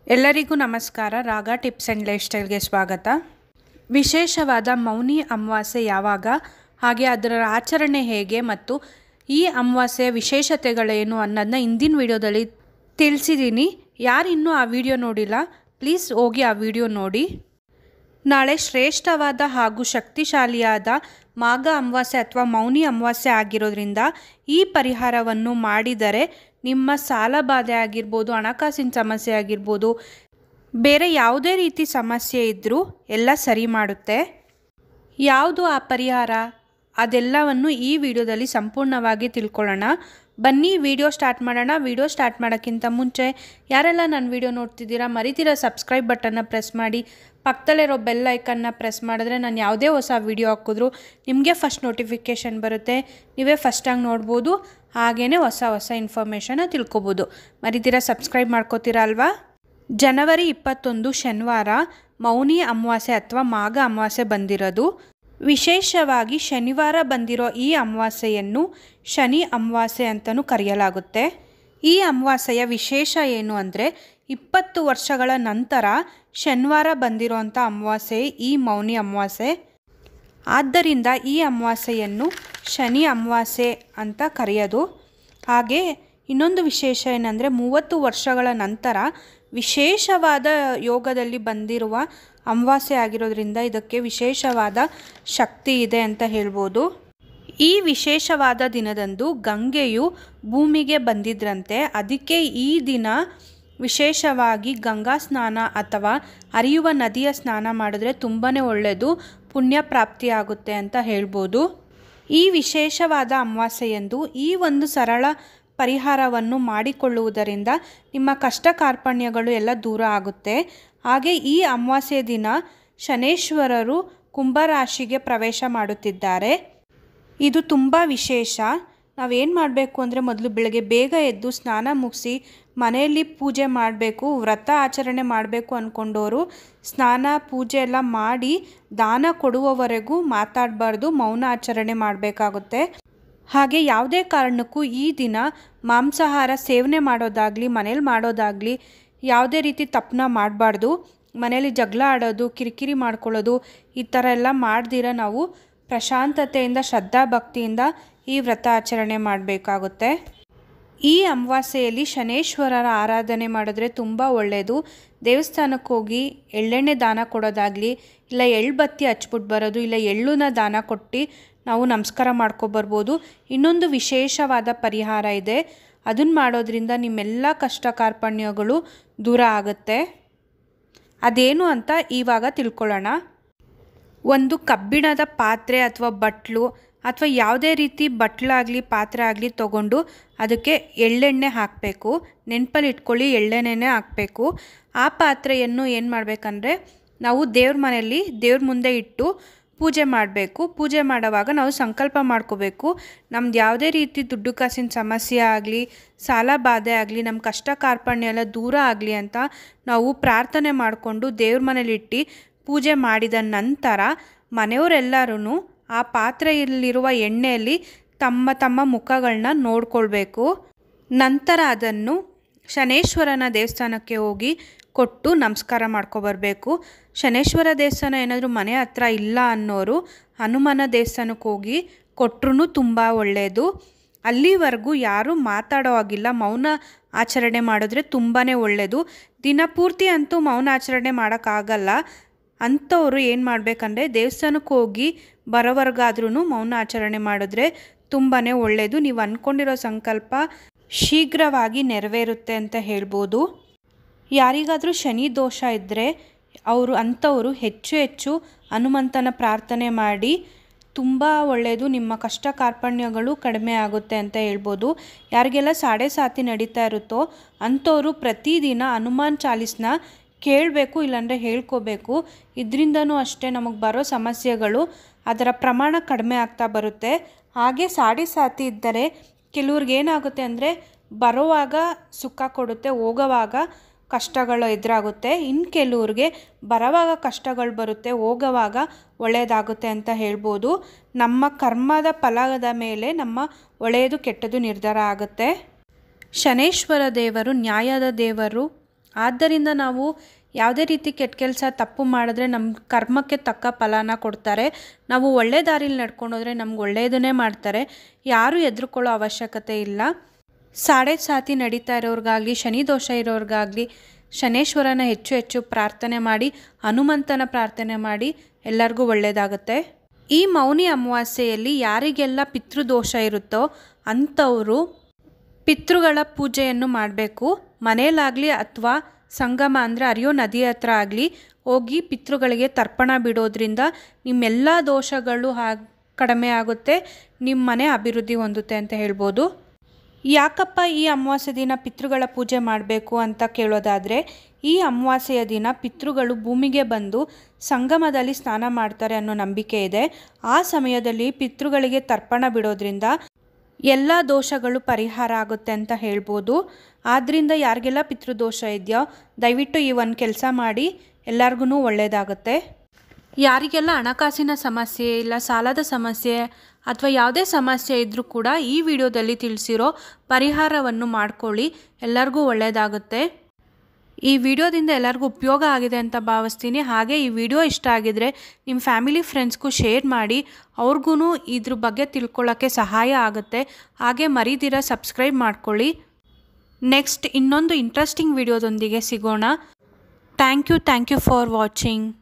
ಎಲ್ಲರಿಗೂ ನಮಸ್ಕಾರ ರಾಗ ಟಿಪ್ಸ್ ಆ್ಯಂಡ್ ಲೈಫ್ ಸ್ಟೈಲ್ಗೆ ಸ್ವಾಗತ ವಿಶೇಷವಾದ ಮೌನಿ ಅಮಾವಾಸ್ಯೆ ಯಾವಾಗ ಹಾಗೆ ಅದರ ಆಚರಣೆ ಹೇಗೆ ಮತ್ತು ಈ ಅಮಾವಾಸ್ಯೆಯ ವಿಶೇಷತೆಗಳೇನು ಅನ್ನೋದನ್ನ ಇಂದಿನ ವಿಡಿಯೋದಲ್ಲಿ ತಿಳಿಸಿದ್ದೀನಿ ಯಾರು ಇನ್ನೂ ಆ ವಿಡಿಯೋ ನೋಡಿಲ್ಲ ಪ್ಲೀಸ್ ಹೋಗಿ ಆ ವಿಡಿಯೋ ನೋಡಿ ನಾಳೆ ಶ್ರೇಷ್ಠವಾದ ಹಾಗೂ ಶಕ್ತಿಶಾಲಿಯಾದ ಮಾಘ ಅಮಾವಾಸ್ಯೆ ಅಥವಾ ಮೌನಿ ಅಮಾವಾಸ್ಯೆ ಆಗಿರೋದ್ರಿಂದ ಈ ಪರಿಹಾರವನ್ನು ಮಾಡಿದರೆ ನಿಮ್ಮ ಸಾಲ ಬಾಧೆ ಆಗಿರ್ಬೋದು ಹಣಕಾಸಿನ ಸಮಸ್ಯೆ ಆಗಿರ್ಬೋದು ಬೇರೆ ಯಾವುದೇ ರೀತಿ ಸಮಸ್ಯೆ ಇದ್ದರೂ ಎಲ್ಲ ಸರಿ ಮಾಡುತ್ತೆ ಯಾವುದು ಆ ಪರಿಹಾರ ಅದೆಲ್ಲವನ್ನು ಈ ವಿಡಿಯೋದಲ್ಲಿ ಸಂಪೂರ್ಣವಾಗಿ ತಿಳ್ಕೊಳ್ಳೋಣ ಬನ್ನಿ ವಿಡಿಯೋ ಸ್ಟಾರ್ಟ್ ಮಾಡೋಣ ವಿಡಿಯೋ ಸ್ಟಾರ್ಟ್ ಮಾಡೋಕ್ಕಿಂತ ಮುಂಚೆ ಯಾರೆಲ್ಲ ನನ್ನ ವಿಡಿಯೋ ನೋಡ್ತಿದ್ದೀರಾ ಮರಿತೀರಾ ಸಬ್ಸ್ಕ್ರೈಬ್ ಬಟನ್ನ ಪ್ರೆಸ್ ಮಾಡಿ ಪಕ್ಕದಲ್ಲಿರೋ ಬೆಲ್ ಐಕನ್ನ ಪ್ರೆಸ್ ಮಾಡಿದ್ರೆ ನಾನು ಯಾವುದೇ ಹೊಸ ವಿಡಿಯೋ ಹಾಕಿದ್ರು ನಿಮಗೆ ಫಸ್ಟ್ ನೋಟಿಫಿಕೇಷನ್ ಬರುತ್ತೆ ನೀವೇ ಫಸ್ಟಾಗಿ ನೋಡ್ಬೋದು ಹಾಗೆಯೇ ಹೊಸ ಹೊಸ ಇನ್ಫಾರ್ಮೇಷನ್ನ ತಿಳ್ಕೊಬೋದು ಮರಿತೀರಾ ಸಬ್ಸ್ಕ್ರೈಬ್ ಮಾಡ್ಕೋತೀರಾ ಅಲ್ವಾ ಜನವರಿ ಇಪ್ಪತ್ತೊಂದು ಶನಿವಾರ ಮೌನಿ ಅಮಾವಾಸ್ಯೆ ಅಥವಾ ಮಾಘ ಅಮಾವಾಸ್ಯೆ ಬಂದಿರೋದು ವಿಶೇಷವಾಗಿ ಶನಿವಾರ ಬಂದಿರೋ ಈ ಅಮಾವಾಸ್ಯೆಯನ್ನು ಶನಿ ಅಮಾವಾಸ್ಯೆ ಅಂತಲೂ ಕರೆಯಲಾಗುತ್ತೆ ಈ ಅಮಾವಾಸ್ಯೆಯ ವಿಶೇಷ ಏನು ಅಂದರೆ ಇಪ್ಪತ್ತು ವರ್ಷಗಳ ನಂತರ ಶನಿವಾರ ಬಂದಿರೋಂಥ ಅಮಾವಾಸ್ಯೆ ಈ ಮೌನಿ ಅಮಾವಾಸ್ಯೆ ಆದ್ದರಿಂದ ಈ ಅಮಾವಾಸ್ಯೆಯನ್ನು ಶನಿ ಅಮಾವಾಸ್ಯೆ ಅಂತ ಕರೆಯೋದು ಹಾಗೆ ಇನ್ನೊಂದು ವಿಶೇಷ ಏನಂದರೆ ಮೂವತ್ತು ವರ್ಷಗಳ ನಂತರ ವಿಶೇಷವಾದ ಯೋಗದಲ್ಲಿ ಬಂದಿರುವ ಅಮಾವಾಸ್ಯೆ ಆಗಿರೋದ್ರಿಂದ ಇದಕ್ಕೆ ವಿಶೇಷವಾದ ಶಕ್ತಿ ಇದೆ ಅಂತ ಹೇಳ್ಬೋದು ಈ ವಿಶೇಷವಾದ ದಿನದಂದು ಗಂಗೆಯು ಭೂಮಿಗೆ ಬಂದಿದ್ರಂತೆ ಅದಕ್ಕೆ ಈ ದಿನ ವಿಶೇಷವಾಗಿ ಗಂಗಾ ಸ್ನಾನ ಅಥವಾ ಹರಿಯುವ ನದಿಯ ಸ್ನಾನ ಮಾಡಿದ್ರೆ ತುಂಬಾ ಒಳ್ಳೆಯದು ಪುಣ್ಯ ಪ್ರಾಪ್ತಿಯಾಗುತ್ತೆ ಅಂತ ಹೇಳ್ಬೋದು ಈ ವಿಶೇಷವಾದ ಅಮಾವಾಸ್ಯೆಯಂದು ಈ ಒಂದು ಸರಳ ಪರಿಹಾರವನ್ನು ಮಾಡಿಕೊಳ್ಳುವುದರಿಂದ ನಿಮ್ಮ ಕಷ್ಟ ಕಾರ್ಪಣ್ಯಗಳು ಎಲ್ಲ ದೂರ ಆಗುತ್ತೆ ಹಾಗೆ ಈ ಅಮಾವಾಸ್ಯೆ ದಿನ ಶನೇಶ್ವರರು ಕುಂಭರಾಶಿಗೆ ಪ್ರವೇಶ ಮಾಡುತ್ತಿದ್ದಾರೆ ಇದು ತುಂಬ ವಿಶೇಷ ನಾವೇನು ಮಾಡಬೇಕು ಅಂದರೆ ಮೊದಲು ಬೆಳಗ್ಗೆ ಬೇಗ ಎದ್ದು ಸ್ನಾನ ಮುಗಿಸಿ ಮನೆಯಲ್ಲಿ ಪೂಜೆ ಮಾಡಬೇಕು ವ್ರತ ಆಚರಣೆ ಮಾಡಬೇಕು ಅಂದ್ಕೊಂಡವರು ಸ್ನಾನ ಪೂಜೆ ಎಲ್ಲ ಮಾಡಿ ದಾನ ಕೊಡುವವರೆಗೂ ಮಾತಾಡಬಾರ್ದು ಮೌನ ಆಚರಣೆ ಮಾಡಬೇಕಾಗುತ್ತೆ ಹಾಗೆ ಯಾವುದೇ ಕಾರಣಕ್ಕೂ ಈ ದಿನ ಮಾಂಸಾಹಾರ ಸೇವನೆ ಮಾಡೋದಾಗಲಿ ಮನೇಲಿ ಮಾಡೋದಾಗಲಿ ಯಾವುದೇ ರೀತಿ ತಪ್ಪನ್ನ ಮಾಡಬಾರ್ದು ಮನೇಲಿ ಜಗಳ ಆಡೋದು ಕಿರಿಕಿರಿ ಮಾಡ್ಕೊಳ್ಳೋದು ಈ ಥರ ಎಲ್ಲ ಮಾಡ್ದಿರ ನಾವು ಪ್ರಶಾಂತತೆಯಿಂದ ಶ್ರದ್ಧಾ ಭಕ್ತಿಯಿಂದ ಈ ವ್ರತ ಆಚರಣೆ ಮಾಡಬೇಕಾಗುತ್ತೆ ಈ ಅಮಾವಾಸ್ಯೆಯಲ್ಲಿ ಶನೇಶ್ವರರ ಆರಾಧನೆ ಮಾಡಿದ್ರೆ ತುಂಬ ಒಳ್ಳೆಯದು ದೇವಸ್ಥಾನಕ್ಕೆ ಹೋಗಿ ಎಳ್ಳೆಣ್ಣೆ ದಾನ ಕೊಡೋದಾಗಲಿ ಇಲ್ಲ ಎಳ್ಳು ಬತ್ತಿ ಹಚ್ಬಿಟ್ಟು ಬರೋದು ಇಲ್ಲ ಎಳ್ಳನ್ನ ದಾನ ಕೊಟ್ಟು ನಾವು ನಮಸ್ಕಾರ ಮಾಡ್ಕೊಬರ್ಬೋದು ಇನ್ನೊಂದು ವಿಶೇಷವಾದ ಪರಿಹಾರ ಇದೆ ಅದನ್ನು ಮಾಡೋದ್ರಿಂದ ನಿಮ್ಮೆಲ್ಲ ಕಷ್ಟ ಕಾರ್ಪಣ್ಯಗಳು ದೂರ ಆಗುತ್ತೆ ಅದೇನು ಅಂತ ಇವಾಗ ತಿಳ್ಕೊಳ್ಳೋಣ ಒಂದು ಕಬ್ಬಿಣದ ಪಾತ್ರೆ ಅಥವಾ ಬಟ್ಲು ಅಥವಾ ಯಾವುದೇ ರೀತಿ ಬಟ್ಲಾಗಲಿ ಪಾತ್ರೆ ಆಗಲಿ ತೊಗೊಂಡು ಅದಕ್ಕೆ ಎಳ್ಳೆಣ್ಣೆ ಹಾಕಬೇಕು ನೆನಪಲ್ಲಿ ಇಟ್ಕೊಳ್ಳಿ ಎಳ್ಳೆಣ್ಣೆನೇ ಹಾಕಬೇಕು ಆ ಪಾತ್ರೆಯನ್ನು ಏನು ಮಾಡಬೇಕಂದ್ರೆ ನಾವು ದೇವ್ರ ಮನೆಯಲ್ಲಿ ದೇವ್ರ ಮುಂದೆ ಇಟ್ಟು ಪೂಜೆ ಮಾಡಬೇಕು ಪೂಜೆ ಮಾಡೋವಾಗ ನಾವು ಸಂಕಲ್ಪ ಮಾಡ್ಕೋಬೇಕು ನಮ್ದು ಯಾವುದೇ ರೀತಿ ದುಡ್ಡು ಕಾಸಿನ ಸಮಸ್ಯೆ ಆಗಲಿ ಸಾಲ ಬಾಧೆ ಆಗಲಿ ನಮ್ಮ ಕಷ್ಟ ಕಾರ್ಪಣ್ಯ ಎಲ್ಲ ದೂರ ಆಗಲಿ ಅಂತ ನಾವು ಪ್ರಾರ್ಥನೆ ಮಾಡಿಕೊಂಡು ದೇವ್ರ ಮನೇಲಿಟ್ಟು ಪೂಜೆ ಮಾಡಿದ ನಂತರ ಮನೆಯವರೆಲ್ಲರೂ ಆ ಪಾತ್ರೆಯಲ್ಲಿರುವ ಎಣ್ಣೆಯಲ್ಲಿ ತಮ್ಮ ತಮ್ಮ ಮುಖಗಳನ್ನ ನೋಡ್ಕೊಳ್ಬೇಕು ನಂತರ ಅದನ್ನು ಶನೇಶ್ವರನ ದೇವಸ್ಥಾನಕ್ಕೆ ಹೋಗಿ ಕೊಟ್ಟು ನಮಸ್ಕಾರ ಮಾಡ್ಕೊಬರ್ಬೇಕು ಶನೇಶ್ವರ ದೇವಸ್ಥಾನ ಏನಾದರೂ ಮನೆ ಹತ್ರ ಇಲ್ಲ ಅನ್ನೋರು ಹನುಮನ ದೇವಸ್ಥಾನಕ್ಕೆ ಹೋಗಿ ಕೊಟ್ಟರು ತುಂಬ ಒಳ್ಳೆಯದು ಅಲ್ಲಿವರೆಗೂ ಯಾರೂ ಮಾತಾಡೋ ಆಗಿಲ್ಲ ಮೌನ ಆಚರಣೆ ಮಾಡಿದ್ರೆ ತುಂಬಾ ಒಳ್ಳೆಯದು ದಿನಪೂರ್ತಿ ಅಂತೂ ಮೌನ ಆಚರಣೆ ಮಾಡೋಕ್ಕಾಗಲ್ಲ ಅಂಥವ್ರು ಏನು ಮಾಡಬೇಕಂದ್ರೆ ದೇವಸ್ಥಾನಕ್ಕೆ ಹೋಗಿ ಬರೋವರೆಗಾದ್ರೂ ಮೌನ ಆಚರಣೆ ಮಾಡಿದ್ರೆ ತುಂಬಾ ಒಳ್ಳೆಯದು ನೀವು ಅಂದ್ಕೊಂಡಿರೋ ಸಂಕಲ್ಪ ಶೀಘ್ರವಾಗಿ ನೆರವೇರುತ್ತೆ ಅಂತ ಹೇಳ್ಬೋದು ಯಾರಿಗಾದರೂ ಶನಿ ದೋಷ ಇದ್ದರೆ ಅವರು ಅಂಥವರು ಹೆಚ್ಚು ಹೆಚ್ಚು ಹನುಮಂತನ ಪ್ರಾರ್ಥನೆ ಮಾಡಿ ತುಂಬ ಒಳ್ಳೆಯದು ನಿಮ್ಮ ಕಷ್ಟ ಕಾರ್ಪಣ್ಯಗಳು ಕಡಿಮೆ ಆಗುತ್ತೆ ಅಂತ ಹೇಳ್ಬೋದು ಯಾರಿಗೆಲ್ಲ ಸಾಡೆ ಸಾತಿ ನಡೀತಾ ಇರುತ್ತೋ ಅಂಥವರು ಪ್ರತಿದಿನ ಹನುಮಾನ್ ಚಾಲೀಸ್ನ ಕೇಳಬೇಕು ಇಲ್ಲಾಂದರೆ ಹೇಳ್ಕೋಬೇಕು ಇದರಿಂದನೂ ಅಷ್ಟೇ ನಮಗೆ ಬರೋ ಸಮಸ್ಯೆಗಳು ಅದರ ಪ್ರಮಾಣ ಕಡಿಮೆ ಆಗ್ತಾ ಬರುತ್ತೆ ಹಾಗೆ ಸಾಡೆ ಸಾತಿ ಇದ್ದರೆ ಕೆಲವ್ರಿಗೆ ಏನಾಗುತ್ತೆ ಅಂದರೆ ಬರೋವಾಗ ಸುಖ ಕೊಡುತ್ತೆ ಹೋಗೋವಾಗ ಕಷ್ಟಗಳು ಎದುರಾಗುತ್ತೆ ಇನ್ನು ಕೆಲವ್ರಿಗೆ ಬರೋವಾಗ ಕಷ್ಟಗಳು ಬರುತ್ತೆ ಹೋಗೋವಾಗ ಒಳ್ಳೆಯದಾಗುತ್ತೆ ಅಂತ ಹೇಳ್ಬೋದು ನಮ್ಮ ಕರ್ಮದ ಫಲದ ಮೇಲೆ ನಮ್ಮ ಒಳ್ಳೆಯದು ಕೆಟ್ಟದು ನಿರ್ಧಾರ ಆಗುತ್ತೆ ಶನೇಶ್ವರ ದೇವರು ನ್ಯಾಯದ ದೇವರು ಆದ್ದರಿಂದ ನಾವು ಯಾವುದೇ ರೀತಿ ಕೆಟ್ಟ ಕೆಲಸ ತಪ್ಪು ಮಾಡಿದ್ರೆ ನಮ್ಮ ಕರ್ಮಕ್ಕೆ ತಕ್ಕ ಫಲನ ಕೊಡ್ತಾರೆ ನಾವು ಒಳ್ಳೆ ದಾರಿಲಿ ನಡ್ಕೊಂಡು ಹೋದರೆ ನಮ್ಗೆ ಒಳ್ಳೆಯದನ್ನೇ ಮಾಡ್ತಾರೆ ಯಾರೂ ಹೆದ್ರುಕೊಳ್ಳೋ ಅವಶ್ಯಕತೆ ಇಲ್ಲ ಸಾಡೆ ಸಾತಿ ನಡೀತಾ ಇರೋರ್ಗಾಗಲಿ ಶನಿ ದೋಷ ಇರೋರ್ಗಾಗಲಿ ಶನೇಶ್ವರನ ಹೆಚ್ಚು ಹೆಚ್ಚು ಪ್ರಾರ್ಥನೆ ಮಾಡಿ ಹನುಮಂತನ ಪ್ರಾರ್ಥನೆ ಮಾಡಿ ಎಲ್ಲರಿಗೂ ಒಳ್ಳೆಯದಾಗುತ್ತೆ ಈ ಮೌನಿ ಅಮಾವಾಸ್ಯೆಯಲ್ಲಿ ಯಾರಿಗೆಲ್ಲ ಪಿತೃದೋಷ ಇರುತ್ತೋ ಅಂಥವರು ಪಿತೃಗಳ ಪೂಜೆಯನ್ನು ಮಾಡಬೇಕು ಮನೆಯಲ್ಲಾಗಲಿ ಅಥವಾ ಸಂಗಮ ಅಂದರೆ ಹರಿಯೋ ನದಿ ಹತ್ರ ಆಗಲಿ ಹೋಗಿ ಪಿತೃಗಳಿಗೆ ತರ್ಪಣ ಬಿಡೋದ್ರಿಂದ ನಿಮ್ಮೆಲ್ಲ ದೋಷಗಳು ಹಾಗೆ ಕಡಿಮೆ ಆಗುತ್ತೆ ನಿಮ್ಮ ಮನೆ ಅಭಿವೃದ್ಧಿ ಹೊಂದುತ್ತೆ ಅಂತ ಹೇಳ್ಬೋದು ಯಾಕಪ್ಪ ಈ ಅಮಾವಾಸ್ಯೆ ದಿನ ಪಿತೃಗಳ ಪೂಜೆ ಮಾಡಬೇಕು ಅಂತ ಕೇಳೋದಾದರೆ ಈ ಅಮಾವಾಸ್ಯೆಯ ದಿನ ಪಿತೃಗಳು ಭೂಮಿಗೆ ಬಂದು ಸಂಗಮದಲ್ಲಿ ಸ್ನಾನ ಮಾಡ್ತಾರೆ ಅನ್ನೋ ನಂಬಿಕೆ ಇದೆ ಆ ಸಮಯದಲ್ಲಿ ಪಿತೃಗಳಿಗೆ ತರ್ಪಣ ಬಿಡೋದ್ರಿಂದ ಎಲ್ಲ ದೋಷಗಳು ಪರಿಹಾರ ಆಗುತ್ತೆ ಅಂತ ಹೇಳ್ಬೋದು ಆದ್ದರಿಂದ ಯಾರಿಗೆಲ್ಲ ಪಿತೃದೋಷ ಇದೆಯೋ ದಯವಿಟ್ಟು ಈ ಒಂದು ಕೆಲಸ ಮಾಡಿ ಎಲ್ಲರಿಗೂ ಒಳ್ಳೆಯದಾಗುತ್ತೆ ಯಾರಿಗೆಲ್ಲ ಹಣಕಾಸಿನ ಸಮಸ್ಯೆ ಇಲ್ಲ ಸಾಲದ ಸಮಸ್ಯೆ ಅಥವಾ ಯಾವುದೇ ಸಮಸ್ಯೆ ಇದ್ದರೂ ಕೂಡ ಈ ವಿಡಿಯೋದಲ್ಲಿ ತಿಳಿಸಿರೋ ಪರಿಹಾರವನ್ನು ಮಾಡ್ಕೊಳ್ಳಿ ಎಲ್ಲರಿಗೂ ಒಳ್ಳೆಯದಾಗುತ್ತೆ ಈ ವಿಡಿಯೋದಿಂದ ಎಲ್ಲರಿಗೂ ಉಪಯೋಗ ಆಗಿದೆ ಅಂತ ಭಾವಿಸ್ತೀನಿ ಹಾಗೆ ಈ ವಿಡಿಯೋ ಇಷ್ಟ ಆಗಿದರೆ ನಿಮ್ಮ ಫ್ಯಾಮಿಲಿ ಫ್ರೆಂಡ್ಸ್ಗೂ ಶೇರ್ ಮಾಡಿ ಅವ್ರಿಗೂ ಇದ್ರ ಬಗ್ಗೆ ತಿಳ್ಕೊಳ್ಳೋಕ್ಕೆ ಸಹಾಯ ಆಗುತ್ತೆ ಹಾಗೆ ಮರಿದಿರ ಸಬ್ಸ್ಕ್ರೈಬ್ ಮಾಡ್ಕೊಳ್ಳಿ ನೆಕ್ಸ್ಟ್ ಇನ್ನೊಂದು ಇಂಟ್ರೆಸ್ಟಿಂಗ್ ವಿಡಿಯೋದೊಂದಿಗೆ ಸಿಗೋಣ thank you thank you for watching